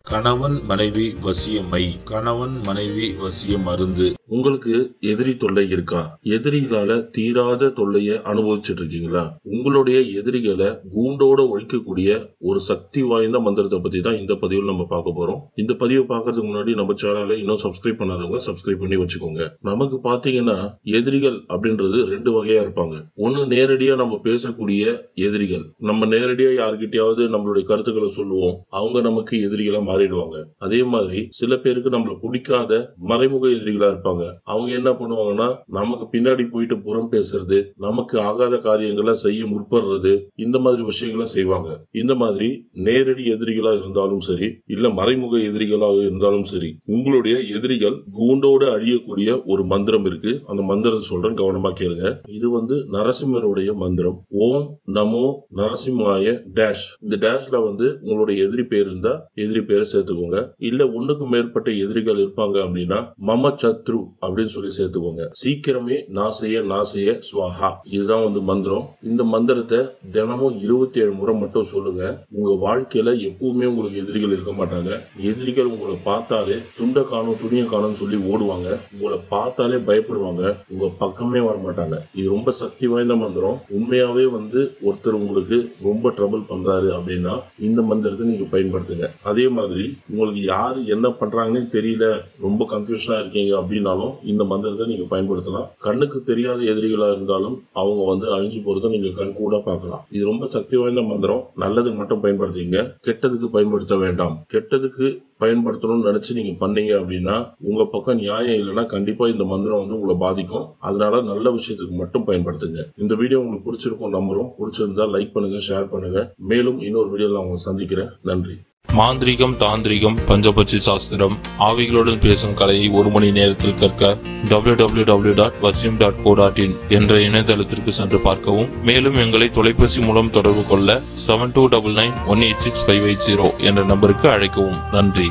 கணவன் மனைவி வசியமை கணவன் மனைவி வசிய மருந்து உங்களுக்கு எதிரி தொல்லை இருக்கா எதிரிகளால தீராத தொல்லைய அனுபவிச்சுட்டு இருக்கீங்களா உங்களுடைய எதிரிகளை கூண்டோட ஒழிக்கக்கூடிய ஒரு சக்தி வாய்ந்த மந்திரத்தை பத்தி தான் இந்த பதிவில் நம்ம பார்க்க போறோம் இந்த பதிவை பார்க்கறதுக்கு முன்னாடி நம்ம சேனலை இன்னும் சப்ஸ்கிரைப் பண்ணாதவங்க சப்ஸ்கிரைப் பண்ணி வச்சுக்கோங்க நமக்கு பாத்தீங்கன்னா எதிரிகள் அப்படின்றது ரெண்டு வகையா இருப்பாங்க ஒண்ணு நேரடியா நம்ம பேசக்கூடிய எதிரிகள் நம்ம நேரடியா யார்கிட்டயாவது நம்மளுடைய கருத்துக்களை சொல்லுவோம் அவங்க நமக்கு எதிரிகளா மாறிடுவாங்க அதே மாதிரி சில பேருக்கு நம்மள பிடிக்காத மறைமுக எதிரிகளா இருப்பாங்க அவங்க என்ன பண்ணுவாங்கன்னா நமக்கு பின்னாடி போயிட்டு புறம் பேசுறது நமக்கு ஆகாத காரியங்களை செய்ய முற்படுறது இந்த மாதிரி விஷயங்களை செய்வாங்க இந்த மாதிரி நேரடி எதிரிகளா இருந்தாலும் சரி இல்ல மறைமுக எதிரிகளாக இருந்தாலும் சரி உங்களுடைய எதிரிகள் கூண்டோடு அழியக்கூடிய ஒரு மந்திரம் இருக்கு அந்த மந்திரத்தை சொல்றேன் கவனமா கேளுங்க இது வந்து நரசிம்மருடைய மந்திரம் ஓம் நமோ நரசிம்மாய டேஷ் இந்த டேஷ்ல வந்து உங்களுடைய எதிரி பேர் இருந்தா எதிரி பேரை சேர்த்துக்கோங்க இல்ல ஒண்ணுக்கு மேற்பட்ட எதிரிகள் இருப்பாங்க அப்படின்னா மம சத்ரு அப்படின்னு சொல்லி சேர்த்துக்கோங்க சீக்கிரமே நாசைய நாசைய ஸ்வாஹா இதுதான் வந்து மந்திரம் இந்த மந்திரத்தை தினமும் இருபத்தி ஏழு முறை மட்டும் சொல்லுங்க உங்க வாழ்க்கையில எப்பவுமே உங்களுக்கு எதிரிகள் இருக்க மாட்டாங்க எதிரிகள் உங்களை பார்த்தாலே துண்டை காணும் துணியை காணும் சொல்லி ஓடுவாங்க உங்களை பார்த்தாலே பயப்படுவாங்க உங்க பக்கமே வர மாட்டாங்க இது ரொம்ப சக்தி வாய்ந்த மந்திரம் உண்மையாவே வந்து ஒருத்தர் உங்களுக்கு ரொம்ப ட்ரபிள் பண்றாரு அப்படின்னா இந்த மந்திரத்தை நீங்க பயன்படுத்துங்க அதே மாதிரி உங்களுக்கு யாரு என்ன பண்றாங்கன்னே தெரியல ரொம்ப கன்ஃபியூஷனா இருக்கீங்க அப்படின்னாலும் இந்த மந்திரத்தை நீங்க பயன்படுத்தலாம் கண்ணுக்கு தெரியாத எதிரிகளா இருந்தாலும் அவங்க வந்து அழிஞ்சு போறதை நீங்க கண் கூட பார்க்கலாம் இது ரொம்ப சக்தி வாய்ந்த மந்திரம் நல்லதுக்கு மட்டும் பயன்படுத்திங்க கெட்டதுக்கு பயன்படுத்த வேண்டாம் கெட்டதுக்கு பயன்படுத்தணும்னு நினைச்சு நீங்க பண்ணீங்க அப்படின்னா உங்க பக்கம் நியாயம் இல்லைன்னா கண்டிப்பா இந்த மந்திரம் வந்து உங்களை பாதிக்கும் அதனால நல்ல விஷயத்துக்கு மட்டும் பயன்படுத்துங்க இந்த வீடியோ உங்களுக்கு பிடிச்சிருக்கும் நம்புறோம் பிடிச்சிருந்தா லைக் பண்ணுங்க ஷேர் பண்ணுங்க மேலும் இன்னொரு வீடியோல நான் உங்களை சந்திக்கிறேன் நன்றி மாந்திரிகம் தாந்திரிகம் பஞ்சபட்சி சாஸ்திரம் ஆவிகளுடன் பேசும் கலையை ஒரு மணி நேரத்தில் கற்க www.vasim.co.in டாட் வசியம் டாட் கோ டாட் இன் என்ற இணையதளத்திற்கு சென்று பார்க்கவும் மேலும் எங்களை தொலைபேசி மூலம் தொடர்பு கொள்ள seven two double nine one eight six five eight zero என்ற நம்பருக்கு அழைக்கவும் நன்றி